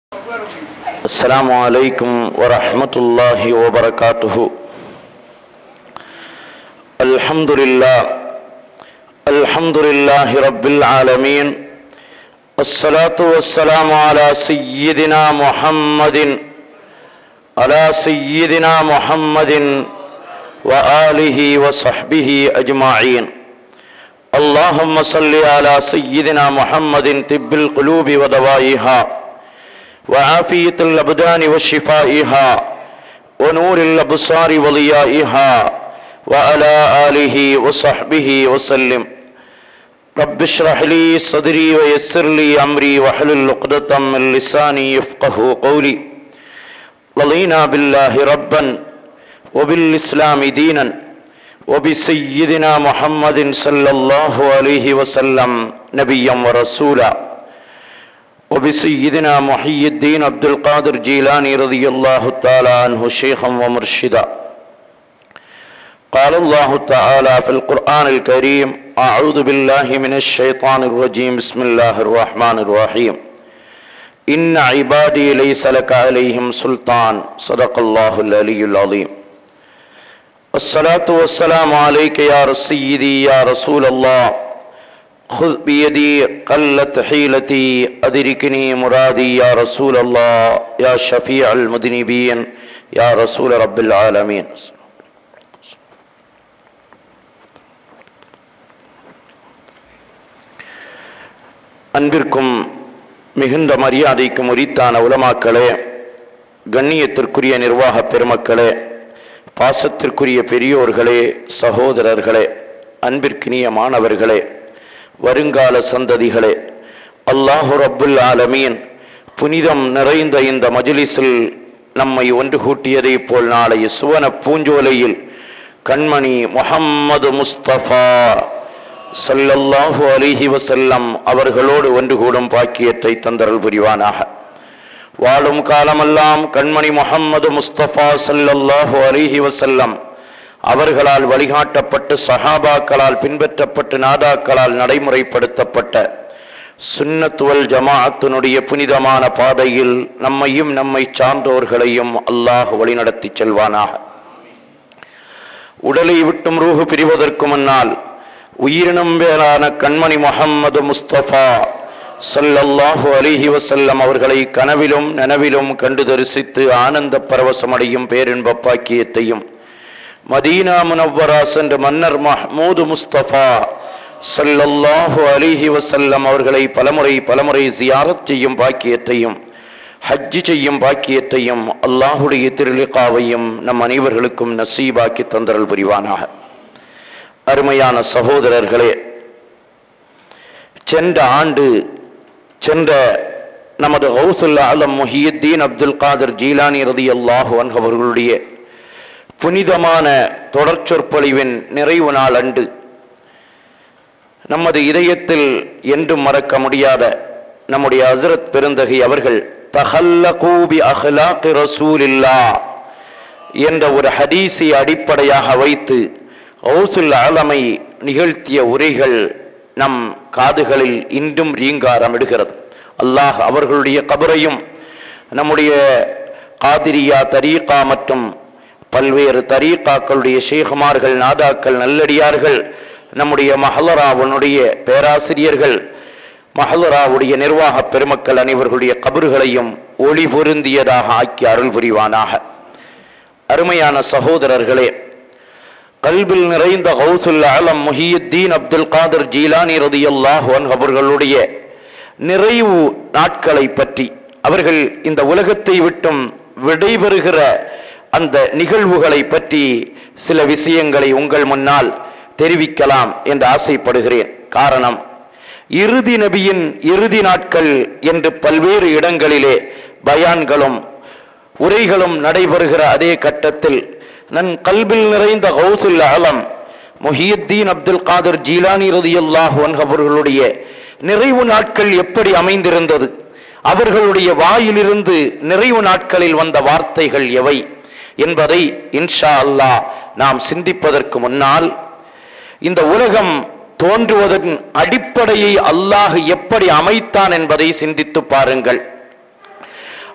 السلام عليكم ورحمة الله وبركاته الحمد لله الحمد لله رب العالمين الصلاة والسلام على سيدنا محمد على سيدنا محمد وآله وصحبه أجمعين اللهم صل على سيدنا محمد طب القلوب ودوائها وعافية الأبدان وشفائها ونور الأبصار وضيائها وعلى آله وصحبه وسلم رب اشرح لي صدري ويسر لي أمري واحلل عقدة من لساني يفقه قولي رضينا بالله ربا وبالإسلام دينا وبسيدنا محمد صلى الله عليه وسلم نبيا ورسولا وبسيدنا محي الدين عبد القادر جيلاني رضي الله تعالى عنه شيخا ومرشدا قال الله تعالى في القرآن الكريم أعوذ بالله من الشيطان الرجيم بسم الله الرحمن الرحيم إن عبادي ليس لك عليهم سلطان صدق الله العلي العظيم الصلاة والسلام عليك يا سيدي يا رسول الله خذ بيدي قلت حيلتي أدركني مرادي يا رسول الله يا شفيع المذنبين يا رسول رب العالمين அன்பிற்கும் மிகுந்த மரியாதைக்கும் உரித்தான உலமாக்களே கண்ணியத்திற்குரிய நிர்வாக பெருமக்களே பாசத்திற்குரிய பெரியோர்களே சகோதரர்களே அன்பிற்கினிய மாணவர்களே வருங்கால சந்ததிகளே அல்லாஹு ரப்புல் ஆலமீன் புனிதம் நிறைந்த இந்த மஜ்லிஸில் நம்மை ஒன்று கூட்டியதை போல் நாளைய சுவன பூஞ்சோலையில் கண்மணி முஹம்மது முஸ்தபா சல்லல்லாஹு அலிஹி வசல்லம் அவர்களோடு ஒன்று கூடும் பாக்கியத்தை தந்தரல் புரிவானாக வாழும் காலமெல்லாம் கண்மணி முஹம்மது முஸ்தபா சல்லல்லாஹு அலிஹி வசல்லம் அவர்களால் வழிகாட்டப்பட்டு சஹாபாக்களால் பின்பற்றப்பட்டு நாதாக்களால் நடைமுறைப்படுத்தப்பட்ட சுன்னத்துவல் ஜமாஅத்தினுடைய புனிதமான பாதையில் நம்மையும் நம்மை சார்ந்தோர்களையும் அல்லாஹ் வழிநடத்தி செல்வானாக உடலை விட்டும் ரூஹு பிரிவதற்கு முன்னால் உயிரினம் மேலான கண்மணி முஹம்மது முஸ்தபா சல்லல்லாஹு அலிஹி வசல்லம் அவர்களை கனவிலும் நனவிலும் கண்டு தரிசித்து ஆனந்த பரவசமடையும் பேரின்ப பாக்கியத்தையும் மதீனா முனவ்வரா சென்ற மன்னர் மஹ்மூது முஸ்தபா சல்லல்லாஹு அலிஹி வசல்லம் அவர்களை பலமுறை பலமுறை ஜியாரத் செய்யும் பாக்கியத்தையும் ஹஜ்ஜி செய்யும் பாக்கியத்தையும் அல்லாஹுடைய திருலிகாவையும் நம் அனைவர்களுக்கும் நசீபாக்கி தந்தரல் புரிவானாக அருமையான சகோதரர்களே சென்ற ஆண்டு சென்ற நமது ஹவுசுல்லா அலம் முஹியுத்தீன் அப்துல் காதர் ஜீலானி ரதி அல்லாஹு அவர்களுடைய புனிதமான தொடர் சொற்பொழிவின் நிறைவு நாள் அன்று நமது இதயத்தில் என்றும் மறக்க முடியாத நம்முடைய ஹசரத் பெருந்தகை அவர்கள் தஹல்ல கூபி அஹ்லாக் ரசூலில்லா என்ற ஒரு ஹதீஸை அடிப்படையாக வைத்து ஹவுசுல் ஆலமை நிகழ்த்திய உரைகள் நம் காதுகளில் இன்றும் ரீங்காரமிடுகிறது அல்லாஹ் அவர்களுடைய கபரையும் நம்முடைய காதிரியா தரீகா மற்றும் பல்வேறு தரீகாக்களுடைய ஷேகுமார்கள் நாதாக்கள் நல்லடியார்கள் நம்முடைய மஹலராவனுடைய பேராசிரியர்கள் மஹலராவுடைய நிர்வாக பெருமக்கள் அனைவர்களுடைய கபறுகளையும் ஒளி பொருந்தியதாக ஆக்கி அருள் புரிவானாக அருமையான சகோதரர்களே கல்பில் நிறைந்த கௌசுல் ஆலம் முஹியுத்தீன் அப்துல் காதர் ஜீலானி ரதி அல்லாஹன் அவர்களுடைய நிறைவு நாட்களை பற்றி அவர்கள் இந்த உலகத்தை விட்டும் விடைபெறுகிற அந்த நிகழ்வுகளை பற்றி சில விஷயங்களை உங்கள் முன்னால் தெரிவிக்கலாம் என்று ஆசைப்படுகிறேன் காரணம் இறுதி நபியின் இறுதி நாட்கள் என்று பல்வேறு இடங்களிலே பயான்களும் உரைகளும் நடைபெறுகிற அதே கட்டத்தில் நன் கல்பில் நிறைந்த கௌசுல் ஆலம் முஹியுத்தீன் அப்துல் காதர் ஜீலானி ரதியுல்லாஹ் அவர்களுடைய நிறைவு நாட்கள் எப்படி அமைந்திருந்தது அவர்களுடைய வாயிலிருந்து நிறைவு நாட்களில் வந்த வார்த்தைகள் எவை என்பதை இன்ஷா அல்லாஹ் நாம் சிந்திப்பதற்கு முன்னால் இந்த உலகம் தோன்றுவதன் அடிப்படையை அல்லாஹ் எப்படி அமைத்தான் என்பதை சிந்தித்து பாருங்கள்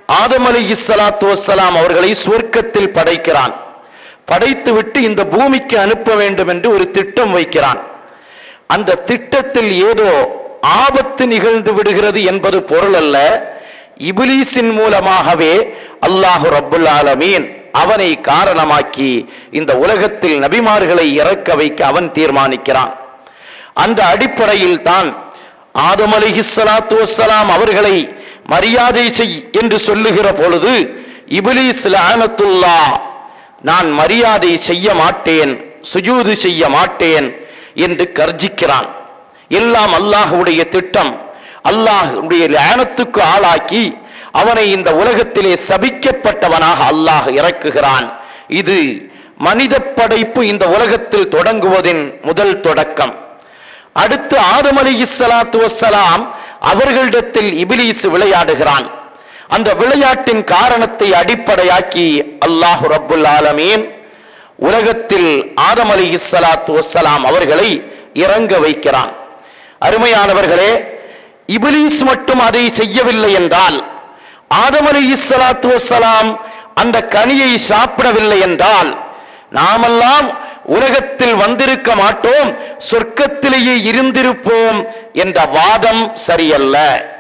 ஆதம் அலி இஸ்லாத்து வசலாம் அவர்களை சொர்க்கத்தில் படைக்கிறான் படைத்துவிட்டு இந்த பூமிக்கு அனுப்ப வேண்டும் என்று ஒரு திட்டம் வைக்கிறான் அந்த திட்டத்தில் ஏதோ ஆபத்து நிகழ்ந்து விடுகிறது என்பது பொருள் அல்ல இபிலீஸின் மூலமாகவே அல்லாஹு ரப்புல் ஆலமீன் அவனை காரணமாக்கி இந்த உலகத்தில் நபிமார்களை இறக்க வைக்க அவன் தீர்மானிக்கிறான் அந்த அடிப்படையில் தான் ஆதம் அலிஹிஸ்ஸலாத்து வஸ்ஸலாம் அவர்களை மரியாதை செய் என்று சொல்லுகிற பொழுது இபிலிஸ் லஅனத்துல்லா நான் மரியாதை செய்ய மாட்டேன் சுஜூது செய்ய மாட்டேன் என்று கர்ஜிக்கிறான் எல்லாம் அல்லாஹ்வுடைய திட்டம் அல்லாஹ்வுடைய லானத்துக்கு ஆளாக்கி அவனை இந்த உலகத்திலே சபிக்கப்பட்டவனாக அல்லாஹ் இறக்குகிறான் இது மனித படைப்பு இந்த உலகத்தில் தொடங்குவதின் முதல் தொடக்கம் அடுத்து ஆதம் அலி இஸ்ஸலாத்து வஸ்ஸலாம் அவர்களிடத்தில் இபிலீஸ் விளையாடுகிறான் அந்த விளையாட்டின் காரணத்தை அடிப்படையாக்கி அல்லாஹு ரப்புல் ஆலமீன் உலகத்தில் ஆதம் அலி இஸ்ஸலாத்து வஸ்ஸலாம் அவர்களை இறங்க வைக்கிறான் அருமையானவர்களே இபிலீஸ் மட்டும் அதை செய்யவில்லை என்றால் ஆதம் அலி இஸ்ஸலாத்து வஸ்ஸலாம் அந்த கனியை சாப்பிடவில்லை என்றால் நாமெல்லாம் உலகத்தில் வந்திருக்க மாட்டோம் சொர்க்கத்திலேயே இருந்திருப்போம் என்ற வாதம் சரியல்ல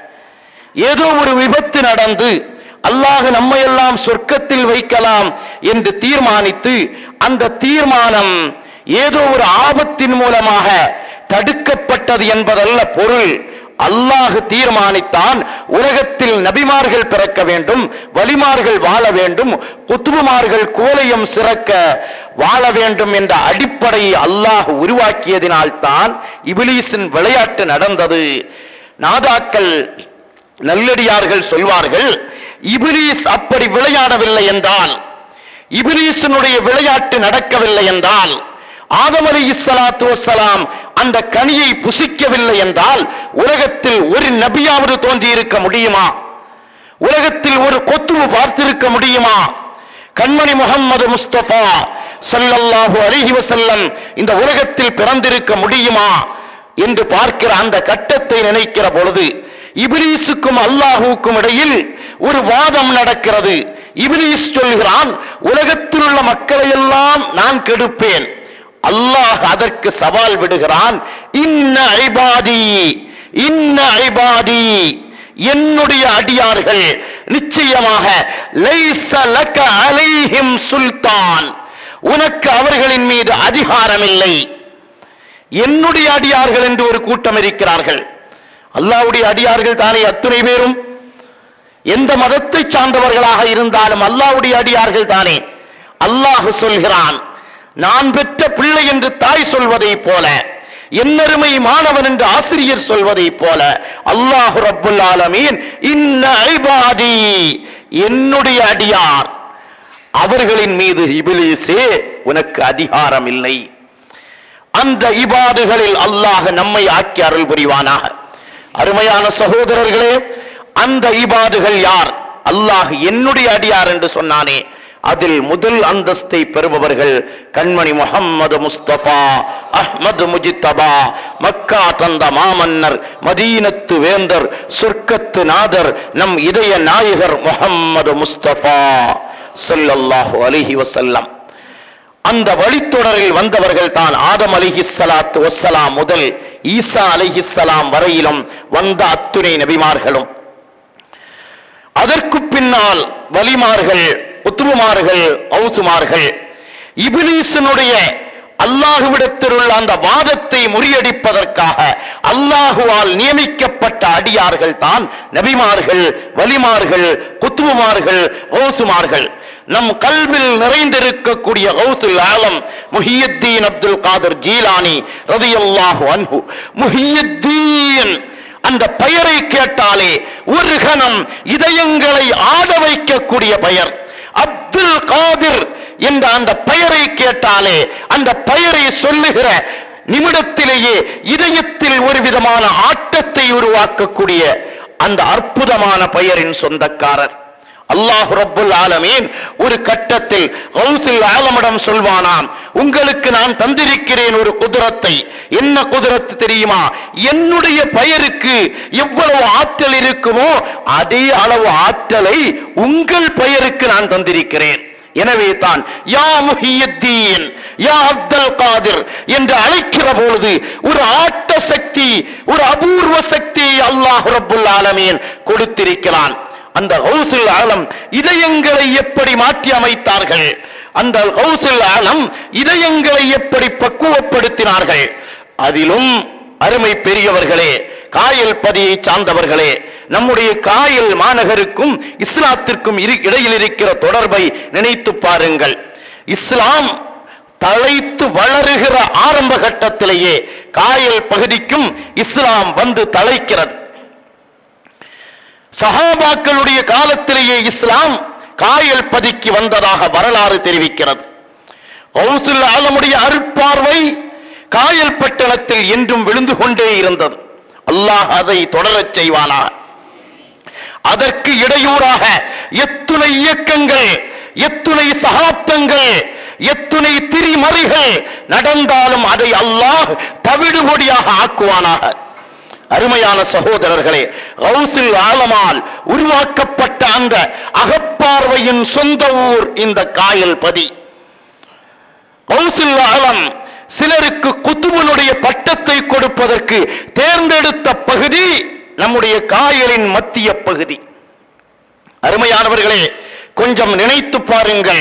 ஏதோ ஒரு விபத்து நடந்து அல்லாஹ் நம்மையெல்லாம் சொர்க்கத்தில் வைக்கலாம் என்று தீர்மானித்து அந்த தீர்மானம் ஏதோ ஒரு ஆபத்தின் மூலமாக தடுக்கப்பட்டது என்பதல்ல பொருள் அல்லாஹ் தீர்மானித்தான் உலகத்தில் நபிமார்கள் பிறக்க வேண்டும் வலிமார்கள் வாழ வேண்டும் குத்துபுமார்கள் கோலையம் சிறக்க வாழ வேண்டும் என்ற அடிப்படையை அல்லாஹ் உருவாக்கியதினால் தான் இபிலீஸின் விளையாட்டு நடந்தது நாதாக்கள் நல்லடியார்கள் சொல்வார்கள் இபிலீஸ் அப்படி விளையாடவில்லை என்றால் இபிலீஸினுடைய விளையாட்டு நடக்கவில்லை என்றால் ஆதம் அலி இஸ்ஸலாத்து வஸ்ஸலாம் அந்த கனியை புசிக்கவில்லை என்றால் உலகத்தில் ஒரு நபியாவது தோன்றியிருக்க முடியுமா உலகத்தில் ஒரு கொத்துவு பார்த்திருக்க முடியுமா கண்மணி முகம்மது முஸ்தபா ஸல்லல்லாஹு அலைஹி வஸல்லம் இந்த உலகத்தில் பிறந்திருக்க முடியுமா என்று பார்க்கிற அந்த கட்டத்தை நினைக்கிற பொழுது இபிலீசுக்கும் அல்லாஹுவுக்கும் இடையில் ஒரு வாதம் நடக்கிறது இபிலீஸ் சொல்கிறான் உலகத்தில் உள்ள மக்களை எல்லாம் நான் கெடுப்பேன் அல்லாஹ் அதற்கு சவால் விடுகிறான் இன்ன ஐபாதி இன்ன ஐபாதி என்னுடைய அடியார்கள் நிச்சயமாக லைஸ லக அலைஹிம் சுல்தான் உனக்கு அவர்களின் மீது அதிகாரம் இல்லை என்னுடைய அடியார்கள் என்று ஒரு கூட்டம் இருக்கிறார்கள் அல்லாஹ்வுடைய அடியார்கள் தானே அத்துணை பேரும் எந்த மதத்தை சார்ந்தவர்களாக இருந்தாலும் அல்லாஹ்வுடைய அடியார்கள் தானே அல்லாஹ் சொல்கிறான் நான் பெற்ற பிள்ளை என்று தாய் சொல்வதைப் போல என்னருமை மாணவன் என்று ஆசிரியர் சொல்வதைப் போல அல்லாஹ் ரப்புல் ஆலமீன் இன்ன ஐபாதி என்னுடைய அடியார் அவர்களின் மீது இபிலிசே உனக்கு அதிகாரம் இல்லை அந்த இபாதுகளில் அல்லாஹ் நம்மை ஆக்கி அருள் புரிவானாக அருமையான சகோதரர்களே அந்த இபாதுகள் யார் அல்லாஹ் என்னுடைய அடியார் என்று சொன்னானே அதில் முதல் அந்தஸ்தை பெறுபவர்கள் கண்மணி முஹம்மது முஸ்தபா அஹ்மது முஜித்தபா மக்கா தந்த மாமன்னர் மதீனத்து வேந்தர் சொர்க்கத்து நாதர் நம் இதய நாயகர் முஹம்மது முஸ்தபா ஸல்லல்லாஹு அலைஹி வஸல்லம் அந்த வழித்தொடரில் வந்தவர்கள் தான் ஆதம் அலிஹிஸ்ஸலாத்து வஸ்ஸலாம் முதல் ஈசா அலிஹிஸ்ஸலாம் வரையிலும் வந்த அத்துணை நபிமார்களும் அதற்கு பின்னால் வலிமார்கள் உத்துமார்கள் ஔசுமார்கள் இபிலீசனுடைய அல்லாஹுவிடத்தில் உள்ள அந்த வாதத்தை முறியடிப்பதற்காக அல்லாஹுவால் நியமிக்கப்பட்ட அடியார்கள் தான் நபிமார்கள் வலிமார்கள் குத்துபுமார்கள் ஓசுமார்கள் நம் கல்வில் நிறைந்திருக்கக்கூடிய கௌசுல் ஆலம் முஹியுத்தீன் அப்துல் காதர் ஜீலானி ரதியல்லாஹு அன்ஹு முஹியுத்தீன் அந்த பெயரை கேட்டாலே ஒரு கணம் இதயங்களை ஆட வைக்கக்கூடிய பெயர் அப்துல் காதிர் என்ற அந்த பெயரை கேட்டாலே அந்த பெயரை சொல்லுகிற நிமிடத்திலேயே இதயத்தில் ஒரு விதமான ஆட்டத்தை உருவாக்கக்கூடிய அந்த அற்புதமான பெயரின் சொந்தக்காரர் அல்லாஹ் ரப்புல் ஆலமீன் ஒரு கட்டத்தில் கௌசில் ஆலமிடம் சொல்வானாம் உங்களுக்கு நான் தந்திருக்கிறேன் ஒரு குதிரத்தை என்ன குதிரத்து தெரியுமா என்னுடைய பெயருக்கு எவ்வளவு ஆற்றல் இருக்குமோ அதே அளவு ஆற்றலை உங்கள் பெயருக்கு நான் தந்திருக்கிறேன் எனவே தான் யா முஹியத்தீன் யா அப்துல் காதிர் என்று அழைக்கிற பொழுது ஒரு ஆட்ட சக்தி ஒரு அபூர்வ சக்தி அல்லாஹ் ரப்புல் ஆலமீன் கொடுத்திருக்கிறான் அந்த ஹவுசுல் ஆலம் இதயங்களை எப்படி மாற்றி அமைத்தார்கள் அந்த ஹவுசுல் ஆலம் இதயங்களை எப்படி பக்குவப்படுத்தினார்கள் அதிலும் அருமை பெரியவர்களே காயல் பதியை சார்ந்தவர்களே நம்முடைய காயல் மாநகருக்கும் இஸ்லாத்திற்கும் இரு- இடையில் இருக்கிற தொடர்பை நினைத்து பாருங்கள் இஸ்லாம் தழைத்து வளருகிற ஆரம்ப கட்டத்திலேயே காயல் பகுதிக்கும் இஸ்லாம் வந்து தழைக்கிறது சஹாபாக்களுடைய காலத்திலேயே இஸ்லாம் காயல் பதிக்கு வந்ததாக வரலாறு தெரிவிக்கிறது கௌசுல் ஆலமுடைய அருட்பார்வை காயல் பட்டணத்தில் என்றும் விழுந்து கொண்டே இருந்தது அல்லாஹ் அதை தொடரச் செய்வானாக அதற்கு இடையூறாக எத்துணை இயக்கங்கள் எத்துணை சகாப்தங்கள் எத்துணை திரிமறைகள் நடந்தாலும் அதை அல்லாஹ் தவிடுபொடியாக ஆக்குவானாக அருமையான சகோதரர்களே கௌசில் ஆலமால் உருவாக்கப்பட்ட அந்த அகப்பார்வையின் சொந்த ஊர் இந்த காயல் பதி கௌசில் ஆலம் சிலருக்கு குத்துபனுடைய பட்டத்தை கொடுப்பதற்கு தேர்ந்தெடுத்த பகுதி நம்முடைய காயலின் மத்திய பகுதி அருமையானவர்களே கொஞ்சம் நினைத்து பாருங்கள்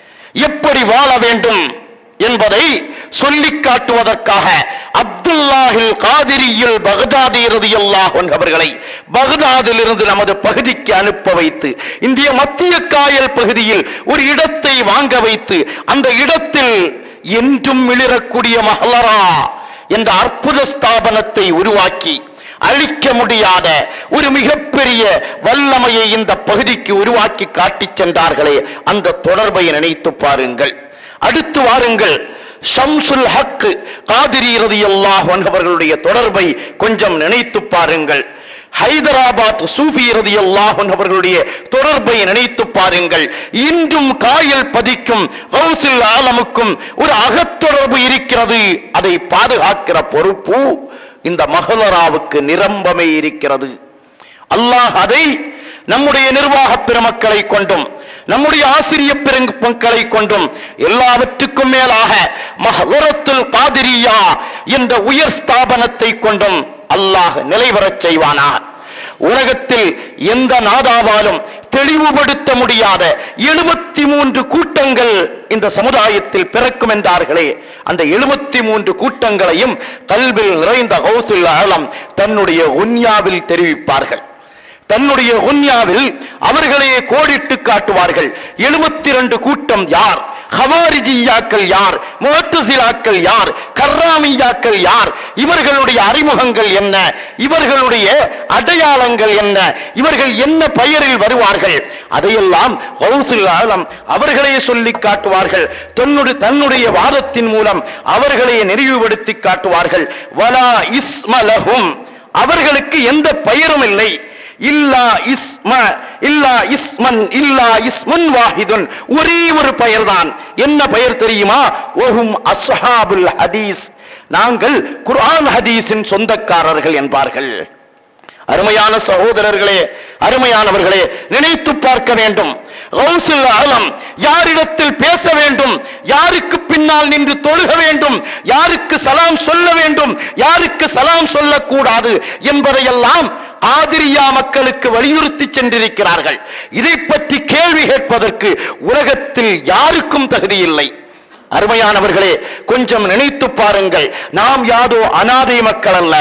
எப்படி வாழ வேண்டும் என்பதை சொல்லிக் காட்டுவதற்காக அப்துல்லாஹில் காதிரியில் பகதாதி ரதியல்லாஹ் அவர்களை பகதாதிலிருந்து நமது பகுதிக்கு அனுப்ப வைத்து இந்திய மத்திய காயல் பகுதியில் ஒரு இடத்தை வாங்க வைத்து அந்த இடத்தில் என்றும் மிளிரக்கூடிய மஹலரா என்ற அற்புத ஸ்தாபனத்தை உருவாக்கி அழிக்க முடியாத ஒரு மிகப்பெரிய வல்லமையை இந்த பகுதிக்கு உருவாக்கி காட்டிச் சென்றார்களே அந்த தொடர்பை நினைத்து பாருங்கள் அடுத்து வாருங்கள் ஷம்சுல் ஹக் காதிரி ரதியல்லாஹு அன்ஹு அவர்களுடைய தொடர்பை கொஞ்சம் நினைத்து பாருங்கள் ஹைதராபாத் சூஃபி ரதியல்லாஹு அன்ஹு அவர்களுடைய தொடர்பை நினைத்து பாருங்கள் இன்றும் காயல் பதிக்கும் கௌசில் ஆலமுக்கும் ஒரு அகத்தொடர்பு இருக்கிறது அதை பாதுகாக்கிற பொறுப்பு இந்த மகளராவுக்கு நிரம்பமே இருக்கிறது அல்லாஹ் அதை நம்முடைய நிர்வாக பெருமக்களை கொண்டும் நம்முடைய ஆசிரிய பெருமக்களை கொண்டும் எல்லாவற்றுக்கும் மேலாக மஹலரத்துல் காதிரியா என்ற உயர் ஸ்தாபனத்தை கொண்டும் அல்லாஹ் நிலைவரச் செய்வானாக உலகத்தில் எந்த நாதாவாலும் தெளிவுபடுத்த முடியாத எழுபத்தி மூன்று கூட்டங்கள் இந்த சமுதாயத்தில் பிறக்கும் என்றார்களே அந்த எழுபத்தி மூன்று கூட்டங்களையும் கல்வில் நிறைந்த கௌசுல் ஆலம் தன்னுடைய உன்யாவில் தெரிவிப்பார்கள் தன்னுடைய உன்யாவில் அவர்களே கோடிட்டு காட்டுவார்கள் எழுபத்தி ரெண்டு கூட்டம் யார் ஹவாரிஜியாக்கள் யார் முகத்துசிலாக்கள் யார் கர்ராமியாக்கள் யார் இவர்களுடைய அறிமுகங்கள் என்ன இவர்களுடைய அடையாளங்கள் என்ன இவர்கள் என்ன பெயரில் வருவார்கள் அதையெல்லாம் கௌசுல் ஆலம் அவர்களே சொல்லி காட்டுவார்கள் தன்னுடைய தன்னுடைய வாதத்தின் மூலம் அவர்களே நெறிவுபடுத்தி காட்டுவார்கள் வலா இஸ்மலஹும் அவர்களுக்கு எந்த பெயரும் இல்லை இல்லா இஸ்ம இல்லா இஸ்மன் இல்லா இஸ்மன் வாஹிதுன் ஒரே ஒரு பெயர்தான் என்ன பெயர் தெரியுமா ஓஹும் அஸ்ஹாபுல் ஹதீஸ் நாங்கள் குர்ஆன் ஹதீஸின் சொந்தக்காரர்கள் என்பார்கள் அருமையான சகோதரர்களே அருமையானவர்களே நினைத்து பார்க்க வேண்டும் கௌசுல் ஆலம் யாரிடத்தில் பேச வேண்டும் யாருக்கு பின்னால் நின்று தொழுக வேண்டும் யாருக்கு சலாம் சொல்ல வேண்டும் யாருக்கு சலாம் சொல்லக்கூடாது என்பதையெல்லாம் ஆதிரியா மக்களுக்கு வலியுறுத்தி சென்றிருக்கிறார்கள் இதை பற்றி கேள்வி கேட்பதற்கு உலகத்தில் யாருக்கும் தகுதி இல்லை அருமையானவர்களே கொஞ்சம் நினைத்து பாருங்கள் நாம் யாதோ அனாதை மக்கள் அல்ல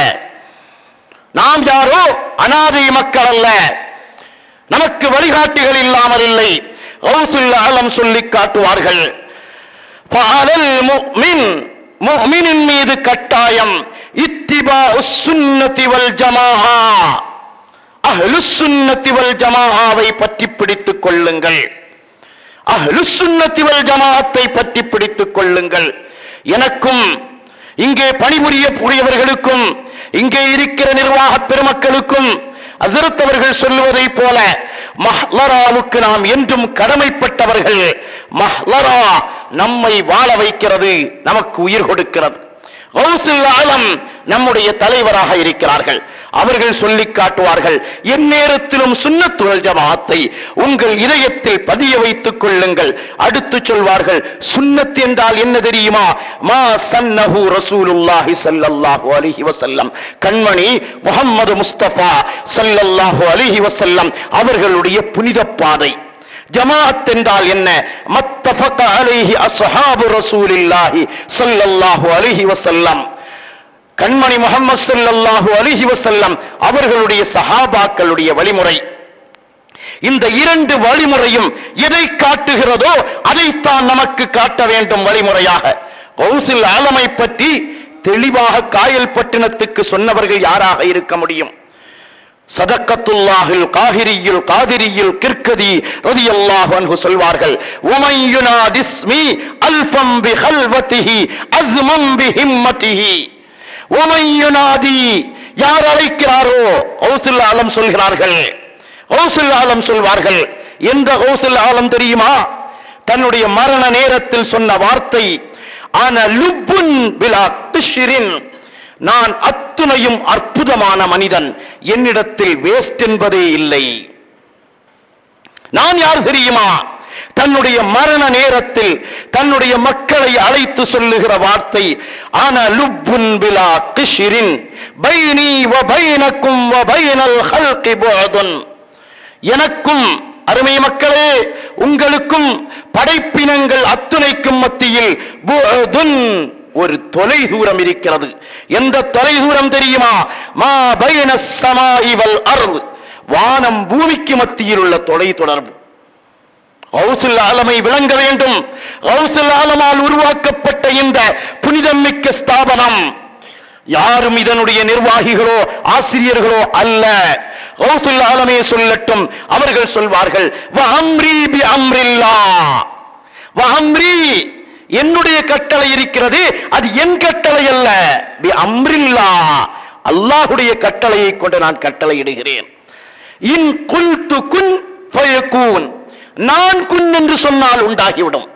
நாம் யாரோ அனாதை மக்கள் அல்ல நமக்கு வழிகாட்டிகள் இல்லாமல் இல்லை கௌசுல் ஆலம் சொல்லி காட்டுவார்கள் ஃபஅலல் முஃமின் முஃமினின் மீது கட்டாயம் இத்திபா சுன்னதி வல் ஜமாஆ அஹ்லுஸ் சுன்னதி வல் ஜமாஆவை பற்றி பிடித்துக் கொள்ளுங்கள் அஹ்லுஸ் சுன்னதி வல் ஜமாஅத்தை பற்றி பிடித்துக் கொள்ளுங்கள் எனக்கும் இங்கே பணிபுரிய புரியவர்களுக்கும் இங்கே இருக்கிற நிர்வாக பெருமக்களுக்கும் அசரத் அவர்கள் சொல்லுவதைப் போல மஹ்லராவுக்கு நாம் என்றும் கடமைப்பட்டவர்கள் மஹ்லரா நம்மை வாழ வைக்கிறது நமக்கு உயிர் கொடுக்கிறது கௌசுல் ஆலம் நம்முடைய தலைவராக இருக்கிறார்கள் அவர்கள் சொல்லி காட்டுவார்கள் எந்நேரத்திலும் சுன்னத்துல் ஜமாத்தை உங்கள் இதயத்தில் பதிய வைத்துக் கொள்ளுங்கள் அடுத்து சொல்வார்கள் சுன்னத் என்றால் என்ன தெரியுமா மா சன்னஹு ரசூலுல்லாஹி ஸல்லல்லாஹு அலைஹி வஸல்லம் கண்மணி முஹம்மது முஸ்தபா ஸல்லல்லாஹு அலைஹி வஸல்லம் அவர்களுடைய புனித பாதை ஜமாஅத் என்றால் என்ன மத்தஃபக அலைஹி அஸ்ஹாபு ரசூலில்லாஹி ஸல்லல்லாஹு அலைஹி வஸல்லம் கண்மணி முகமது ஸல்லல்லாஹு அலைஹி வஸல்லம் அவர்களுடைய சஹாபாக்களுடைய வழிமுறை இந்த இரண்டு வழிமுறையும் எதை காட்டுகிறதோ அதைத்தான் நமக்கு காட்ட வேண்டும் வழிமுறையாக கௌசில் ஆலமை பற்றி தெளிவாக காயல் பட்டினத்துக்கு சொன்னவர்கள் யாராக இருக்க முடியும் சதக்கத்துல்லாஹில் காஹிரியில் காதிரியில் கிர்கதி ரதியல்லாஹு அன்ஹு சொல்வார்கள் உமை யுனாதிஸ்மி அல்ஃபம் பி ஹல்வதிஹி அஸ்மம் பி ஹிம்மதிஹி உமை யுனாதி யார் அழைக்கிறாரோ கௌசுல் ஆலம் சொல்கிறார்கள் கௌசுல் ஆலம் சொல்வார்கள் எந்த கௌசுல் ஆலம் தெரியுமா தன்னுடைய மரண நேரத்தில் சொன்ன வார்த்தை ஆன லுப்புன் பிலா திஷ்ரின் நான் அத்துணையும் அற்புதமான மனிதன் என்னிடத்தில் வேஸ்ட் என்பதே இல்லை நான் யார் தெரியுமா தன்னுடைய மரண நேரத்தில் தன்னுடைய மக்களை அழைத்து சொல்லுகிற வார்த்தை ஆன லுப்புன் பிலா கிஷிரின் பைனி வ பைனக்கும் வ பைனல் ஹல்கி புஅதுன் எனக்கும் அருமை மக்களே உங்களுக்கும் படைப்பினங்கள் அத்துணைக்கும் மத்தியில் புஅதுன் ஒரு தொலை தூரம் இருக்கிறது எந்த தொலை தூரம் தெரியுமா மா பைன சமாஇ வல் அர்து வானம் பூமிக்கு மத்தியில் உள்ள தொலை தொடர்பு கௌசுல் ஆலமை விளங்க வேண்டும் கௌசுல் ஆலமால் உருவாக்கப்பட்ட இந்த புனிதம் மிக்க ஸ்தாபனம் யாரும் இதனுடைய நிர்வாகிகளோ ஆசிரியர்களோ அல்ல கௌசுல் ஆலமே சொல்லட்டும் அவர்கள் சொல்வார்கள் வ அம்ரி பி அம்ரில்லா வ அம்ரி என்னுடைய கட்டளை இருக்கிறது அது என் கட்டளை அல்ல பி அம்ரில்லா அல்லாஹுடைய கட்டளையை கொண்டு நான் கட்டளையிடுகிறேன் இன் குல்து குன் ஃபயகூன் நான் குன் என்று சொன்னால் உண்டாகிவிடும்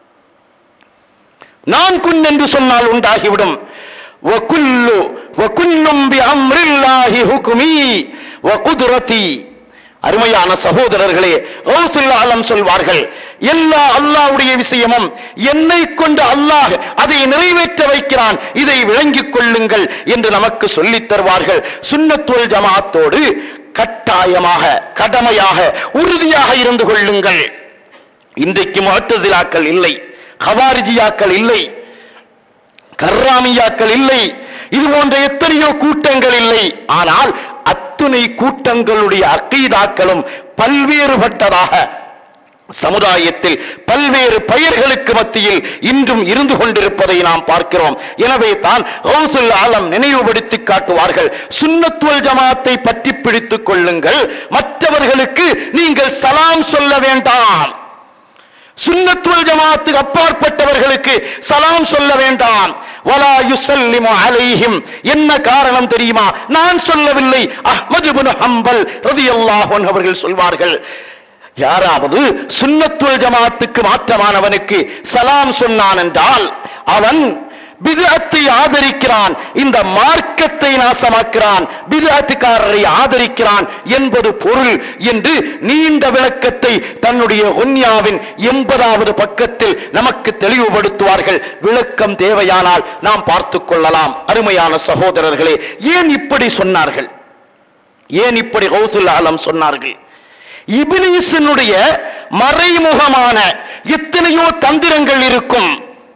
நான் குன் என்று சொன்னால் உண்டாகிவிடும் وكل وكل بأمر الله حكمي وقدرتي அருமையான சகோதரர்களே கௌசுல் ஆலம் சொல்வார்கள் எல்லா அல்லாஹ்வுடைய விஷயமும் என்னை கொண்டு அல்லாஹ் அதை நிறைவேற்ற வைக்கிறான் இதை விளங்கிக் கொள்ளுங்கள் என்று நமக்கு சொல்லித் தருவார்கள் சுன்னத்துல் ஜமாத்தோடு கட்டாயமாக கடமையாக உறுதியாக இருந்து கொள்ளுங்கள் இன்றைக்கு முஅத்தசிலாக்கள் இல்லை ஹவாரிஜியாக்கள் இல்லை கர்ராமியாக்கள் இல்லை இது போன்ற எத்தனையோ கூட்டங்கள் இல்லை ஆனால் அத்துணை கூட்டங்களுடைய அக்கீதாக்களும் பல்வேறுபட்டதாக சமுதாயத்தில் பல்வேறு பெயர்களுக்கு மத்தியில் இன்றும் இருந்து கொண்டிருப்பதை நாம் பார்க்கிறோம் எனவே தான் கௌசுல் ஆலம் நினைவுபடுத்தி காட்டுவார்கள் சுன்னத்துவல் ஜமாத்தை பற்றி பிடித்துக் கொள்ளுங்கள் மற்றவர்களுக்கு நீங்கள் சலாம் சொல்ல வேண்டாம் சுன்னத்துவல் ஜமாத்துக்கு அப்பாற்பட்டவர்களுக்கு சலாம் சொல்ல வேண்டாம் வலா யுசல்லிமு அலைஹிம் என்ன காரணம் தெரியுமா நான் சொல்லவில்லை அஹ்மது இப்னு ஹம்பல் ரலியல்லாஹு அன்ஹு அவர்கள் சொல்வார்கள் யாராவது சுன்னத்துல் ஜமாத்துக்கு மாற்றமானவனுக்கு சலாம் சொன்னான் என்றால் அவன் பிதஅத்தை ஆதரிக்கிறான் இந்த மார்க்கத்தை நாசமாக்கிறான் பிதஅத்துக்காரரை ஆதரிக்கிறான் என்பது பொருள் என்று நீண்ட விளக்கத்தை தன்னுடைய ஒன்யாவின் எண்பதாவது பக்கத்தில் நமக்கு தெளிவுபடுத்துவார்கள் விளக்கம் தேவையானால் நாம் பார்த்துக் கொள்ளலாம் அருமையான சகோதரர்களே ஏன் இப்படி சொன்னார்கள் ஏன் இப்படி கௌசுல் ஆலம் சொன்னார்கள் இபிலிசினுடைய மறைமுகமான எத்தனையோ தந்திரங்கள் இருக்கும்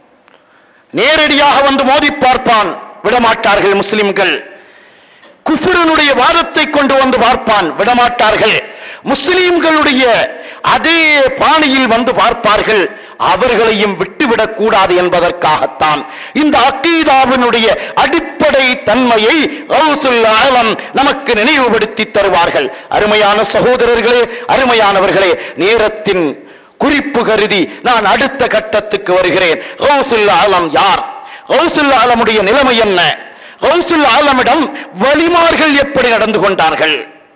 நேரடியாக வந்து மோதி பார்ப்பான் விடமாட்டார்கள் முஸ்லிம்கள் குஃபுரனுடைய வாதத்தை கொண்டு வந்து பார்ப்பான் விடமாட்டார்கள் முஸ்லிம்களுடைய அதே பாணியில் வந்து பார்ப்பார்கள் அவர்களையும் விட்டுவிடக் கூடாது என்பதற்காகத்தான் இந்த அக்கீதாவினுடைய அடிப்படை தன்மையை கௌசுல் ஆலம் நமக்கு நினைவுபடுத்தி தருவார்கள் அருமையான சகோதரர்களே அருமையானவர்களே நேரத்தின் குறிப்பு கருதி நான் அடுத்த கட்டத்துக்கு வருகிறேன் கௌசுல் ஆலம் யார் கௌசுல் ஆலமுடைய நிலைமை என்ன கௌசுல் ஆலமிடம் வலிமார்கள் எப்படி நடந்து கொண்டார்கள்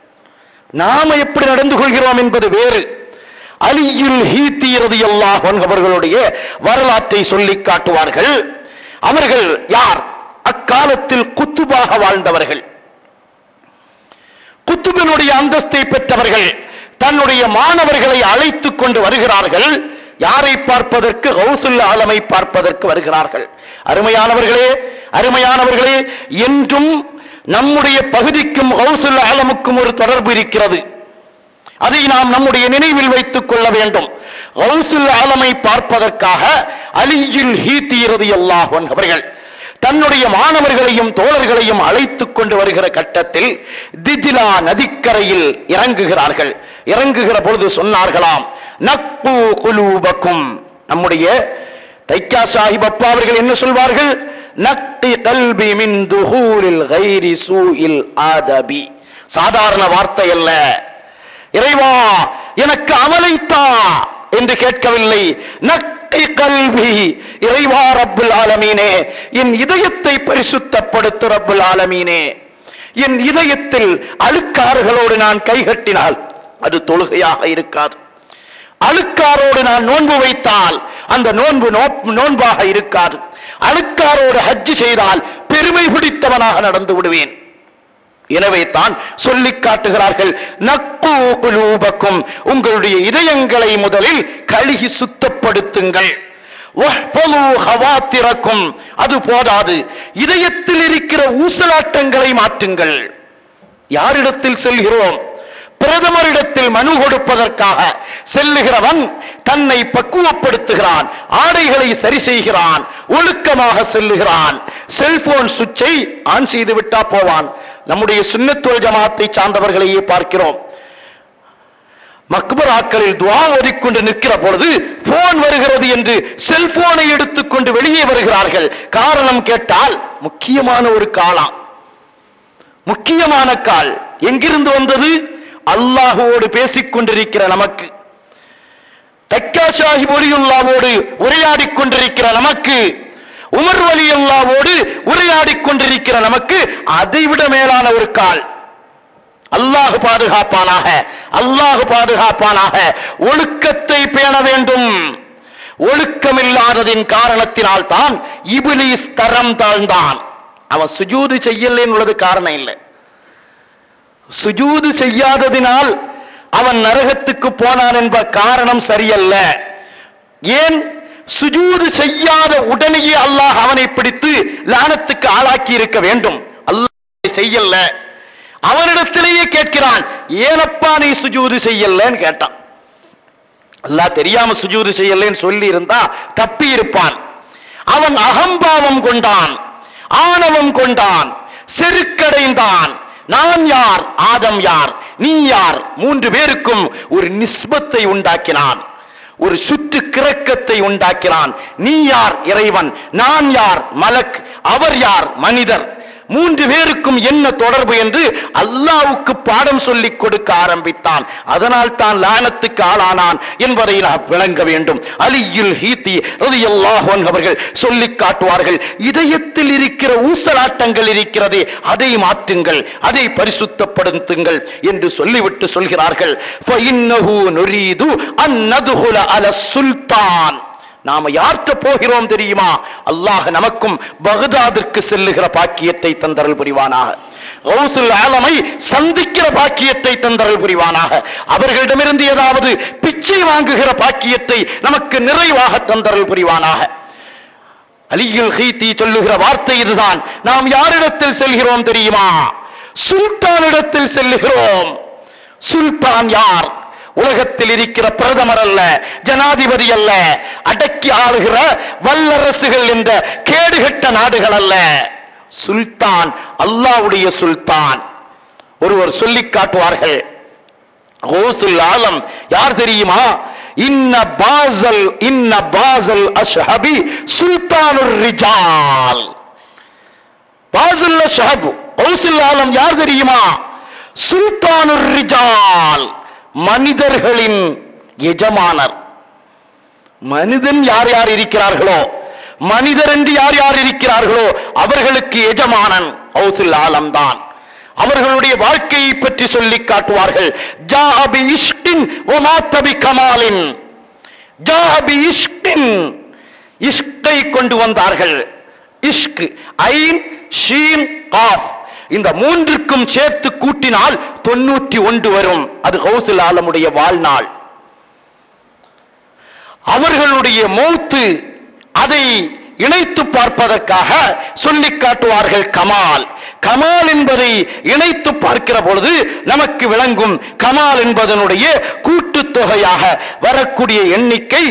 நாம எப்படி நடந்து கொள்கிறோம் என்பது வேறு அலியுல் ஹீத்தி ரலியல்லாஹு அன்ஹு அவர்களுடைய வரலாற்றை சொல்லி காட்டுவார்கள் அவர்கள் யார் அக்காலத்தில் குத்துபாக வாழ்ந்தவர்கள் குத்துபினுடைய அந்தஸ்தை பெற்றவர்கள் தன்னுடைய மாணவர்களை அழைத்துக் கொண்டு வருகிறார்கள் யாரை பார்ப்பதற்கு கௌசுல் ஆலமை பார்ப்பதற்கு வருகிறார்கள் அருமையானவர்களே அருமையானவர்களே என்றும் நம்முடைய பகுதிக்கும் கௌசுல் ஆலமுக்கும் ஒரு தொடர்பு இருக்கிறது அதை நாம் நம்முடைய நினைவில் வைத்துக் கொள்ள வேண்டும் கௌசுல் ஆலமை பார்ப்பதற்காக அலியில் ஹீத்தீரது அல்லாஹன் அவர்கள் தன்னுடைய மாணவர்களையும் தோழர்களையும் அழைத்துக் கொண்டு வருகிற கட்டத்தில் திஜிலா நதிக்கரையில் இறங்குகிறார்கள் இறங்குகிற பொழுது சொன்னார்களாம் நக்கு குலூபக்கும் நம்முடைய தைக்கா சாஹிப் அப்பா அவர்கள் என்ன சொல்வார்கள் நக்கி கல்பி மின் துஹூலில் கைரி சூஇல் ஆதபி சாதாரண வார்த்தை அல்ல இறைவா எனக்கு அமலைத்தா என்று கேட்கவில்லை நக்கை கல்வி இறைவா ரப்புல் ஆலமீனே என் இதயத்தை பரிசுத்தப்படுத்து ரப்புல் ஆலமீனே என் இதயத்தில் அழுக்காறுகளோடு நான் கைகட்டினால் அது தொழுகையாக இருக்காது அழுக்காரோடு நான் நோன்பு வைத்தால் அந்த நோன்பு நோ- நோன்பாக இருக்காது அழுக்காரோடு ஹஜ்ஜு செய்தால் பெருமை பிடித்தவனாக நடந்து விடுவேன் எனவே தான் சொல்லி காட்டுகிறார்கள் நக்கு குலூபக்கும் உங்களுடைய இதயங்களை முதலில் கழுகி சுத்தப்படுத்துங்கள் வஹ்ஃபலு ஹவாத்திரக்கும் அது போதாது இதயத்தில் இருக்கிற ஊசலாட்டங்களை மாற்றுங்கள் யாரிடத்தில் செல்கிறோம் பிரதமரிடத்தில் மனு கொடுப்பதற்காக செல்லுகிறவன் தன்னை பக்குவப்படுத்துகிறான் ஆடைகளை சரி செய்கிறான் ஒழுக்கமாக செல்லுகிறான் செல்போன் சுவிட்சை ஆன் செய்து விட்டா போவான் நம்முடைய சுன்னத்துவ ஜமாத்தை சார்ந்தவர்களையே பார்க்கிறோம் மக்பராக்களில் துவா ஓதிக்கொண்டு நிற்கிற பொழுது போன் வருகிறது என்று செல்போனை எடுத்துக்கொண்டு வெளியே வருகிறார்கள் காரணம் கேட்டால் முக்கியமான ஒரு காலம் முக்கியமான கால் எங்கிருந்து வந்தது அல்லாஹுவோடு பேசிக் கொண்டிருக்கிற நமக்கு தக்கா சாஹிப் ஒலியுல்லாவோடு உரையாடிக் கொண்டிருக்கிற நமக்கு உமர் வலியுல்லாவோடு உரையாடிக் கொண்டிருக்கிற நமக்கு அதைவிட மேலான ஒரு கால் அல்லாஹ் பாதுகாப்பானாக அல்லாஹ் பாதுகாப்பானாக ஒழுக்கத்தை பேண வேண்டும் ஒழுக்கமில்லாததின் காரணத்தினால் தான் இபிலிஸ் தரம் தாழ்ந்தான் அவன் சுஜூது செய்யலேன்னு உள்ளது காரணம் இல்லை சுஜூது செய்யாததினால் அவன் நரகத்துக்கு போனான் என்ப காரணம் சரியல்ல ஏன் சுஜூது செய்யாத உடனேயே அல்லாஹ் அவனை பிடித்து லானத்துக்கு ஆளாக்கி இருக்க வேண்டும் அல்லாஹ் செய்யல அவனிடத்திலேயே கேட்கிறான் ஏனப்பா நீ சுஜூது செய்யலன்னு கேட்டான் அல்லாஹ் தெரியாம சுஜூது செய்யலன்னு சொல்லி இருந்தா தப்பி இருப்பான் அவன் அகம்பாவம் கொண்டான் ஆணவம் கொண்டான் செருக்கடைந்தான் நான் யார் ஆதம் யார் நீ யார் மூன்று பேருக்கும் ஒரு நிஸ்பத்தை உண்டாக்கினான் ஒரு சுற்று கிரக்கத்தை உண்டாக்கினான் நீ யார் இறைவன் நான் யார் மலக் அவர் யார் மனிதர் மூன்று பேருக்கும் என்ன தொடர்பு என்று அல்லாவுக்கு பாடம் சொல்லிக் கொடுக்க ஆரம்பித்தான் அதனால் தான் லானத்துக்கு ஆளானான் என்பதை நாம் விளங்க வேண்டும் அலியில் ஹீத்தி ரலியல்லாஹு அன்ஹு அவர்கள் சொல்லிக் காட்டுவார்கள் இதயத்தில் இருக்கிற ஊசலாட்டங்கள் இருக்கிறதே அதை மாற்றுங்கள் அதை பரிசுத்தப்படுத்துங்கள் என்று சொல்லிவிட்டு சொல்கிறார்கள் فَإِنَّهُ نُرِيدُ أَن نَّدْخُلَ عَلَى السُّلْطَانِ நாம யார்கிட்ட போகிறோம் தெரியுமா அல்லாஹ் நமக்கும் பகதாதிற்கு செல்லுகிற பாக்கியத்தை தந்தரல் புரிவானாக கௌசுல் ஆலமை சந்திக்கிற பாக்கியத்தை தந்தரல் புரிவானாக அவர்களிடமிருந்து ஏதாவது பிச்சை வாங்குகிற பாக்கியத்தை நமக்கு நிறைவாக தந்தரல் புரிவானாக அலியுல் ஹீத்தி சொல்லுகிற வார்த்தை இதுதான் நாம் யாரிடத்தில் செல்கிறோம் தெரியுமா சுல்தானிடத்தில் செல்லுகிறோம் சுல்தான் யார் உலகத்தில் இருக்கிற பிரதமர் அல்ல ஜனாதிபதி அல்ல அடக்கி ஆளுகிற வல்லரசுகள் என்ற கேடுகட்ட நாடுகள் அல்ல சுல்தான் அல்லாவுடைய சுல்தான் ஒருவர் சொல்லிக் காட்டுவார்கள் கௌசுல் ஆலம் யார் தெரியுமா இன்ன பாசல் இன்ன பாசல் அஷ்ஹபி சுல்தானுர் ரிஜால் பாசுல் அஷ்ஹப் கௌசுல் ஆலம் யார் தெரியுமா சுல்தானுர் ரிஜால் மனிதர்களின் எஜமானர் மனிதன் யார் யார் இருக்கிறார்களோ மனிதர் என்று யார் யார் இருக்கிறார்களோ அவர்களுக்கு எஜமானன் கௌசுல் ஆலம் தான் அவர்களுடைய வாழ்க்கையை பற்றி சொல்லி காட்டுவார்கள் ஜாபி இஷ்கின் ஒமாத்தபி கமாலின் ஜாபி இஷ்கின் இஷ்கை கொண்டு வந்தார்கள் இஷ்க் ஐன் ஷீன் காஃப் இந்த மூன்றுக்கும் சேர்த்து கூட்டினால் தொண்ணூற்றி ஒன்று வரும் அது கௌசுல் ஆலமுடைய வாழ்நாள் அவர்களுடைய மௌத்து அதை இணைத்து பார்ப்பதற்காக சொல்லி காட்டுவார்கள் கமால் கமால் என்பதை இணைத்து பார்க்கிற பொழுது நமக்கு விளங்கும் கமால் என்பதனுடைய கூட்டுத்தொகையாக வரக்கூடிய எண்ணிக்கை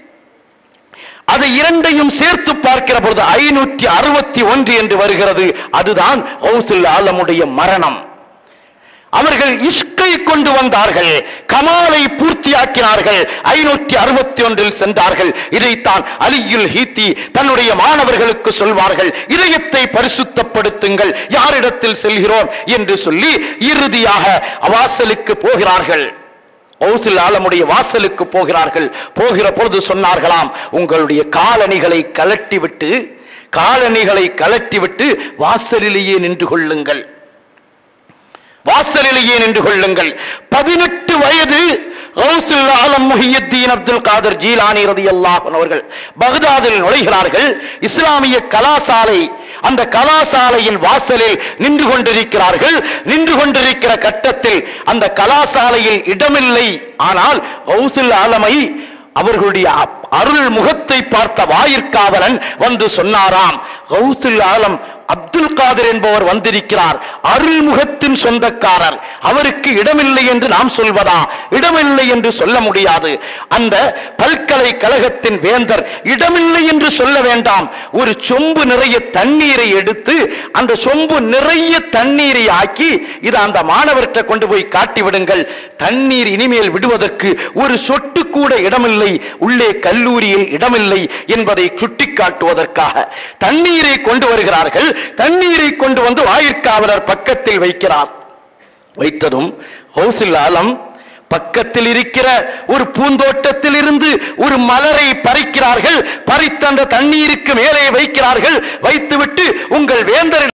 அதை இரண்டையும் சேர்த்து பார்க்கிற பொழுது ஐநூற்றி அறுபத்தி ஒன்று என்று வருகிறது அதுதான் ஹவுசுல் ஆலமுடைய மரணம் அவர்கள் இஷ்கை கொண்டு வந்தார்கள் கமாலை பூர்த்தியாக்கினார்கள் ஐநூற்றி அறுபத்தி ஒன்றில் சென்றார்கள் இதைத்தான் அலியுல் ஹீத்தி தன்னுடைய மாணவர்களுக்கு சொல்வார்கள் இதயத்தை பரிசுத்தப்படுத்துங்கள் யாரிடத்தில் செல்கிறோம் என்று சொல்லி இறுதியாக வாசலுக்கு போகிறார்கள் ஓசில் ஆலமுடைய வாசலுக்கு போகிறார்கள் போகிற பொழுது சொன்னார்களாம் உங்களுடைய காலணிகளை கலட்டிவிட்டு காலணிகளை கலட்டிவிட்டு வாசலிலேயே நின்று கொள்ளுங்கள் வாசலிலேயே நின்று கொள்ளுங்கள் பதினெட்டு வயது கௌசுல் ஆலம் முஹியுத்தீன் அப்துல் காதர் ஜீலானி ரதியல்லாஹு அவர்கள் பகதாதில் நுழைகிறார்கள் இஸ்லாமிய கலாசாலை அந்த கலாசாலையின் வாசலில் நின்று கொண்டிருக்கிறார்கள் நின்று கொண்டிருக்கிற கட்டத்தில் அந்த கலாசாலையில் இடமில்லை ஆனால் கௌசுல் ஆலமை அவர்களுடைய அருள் முகத்தை பார்த்த வாயிற்காவலன் வந்து சொன்னாராம் கௌசுல் ஆலம் அப்துல் காதர் என்பவர் வந்திருக்கிறார் அருள்முகத்தின் சொந்தக்காரர் அவருக்கு இடமில்லை என்று நாம் சொல்வதா இடமில்லை என்று சொல்ல முடியாது அந்த பல்கலைக்கழகத்தின் வேந்தர் இடமில்லை என்று சொல்ல வேண்டாம் ஒரு சொம்பு நிறைய தண்ணீரை எடுத்து அந்த சொம்பு நிறைய தண்ணீரை ஆக்கி இது அந்த மாணவர்கிட்ட கொண்டு போய் காட்டி விடுங்கள் தண்ணீர் இனிமேல் விடுவதற்கு ஒரு சொட்டு கூட இடமில்லை உள்ளே கல்லூரியில் இடமில்லை என்பதை சுட்டிக்காட்டுவதற்காக தண்ணீரை கொண்டு வருகிறார்கள் தண்ணீரை கொண்டு வந்து வாயிற்காவலர் பக்கத்தில் வைக்கிறார் வைத்ததும் ஹவுசில் ஆலம் பக்கத்தில் இருக்கிற ஒரு பூந்தோட்டத்தில் இருந்து ஒரு மலரை பறிக்கிறார்கள் பறித்த அந்த தண்ணீருக்கு மேலே வைக்கிறார்கள் வைத்துவிட்டு உங்கள் வேந்தரின்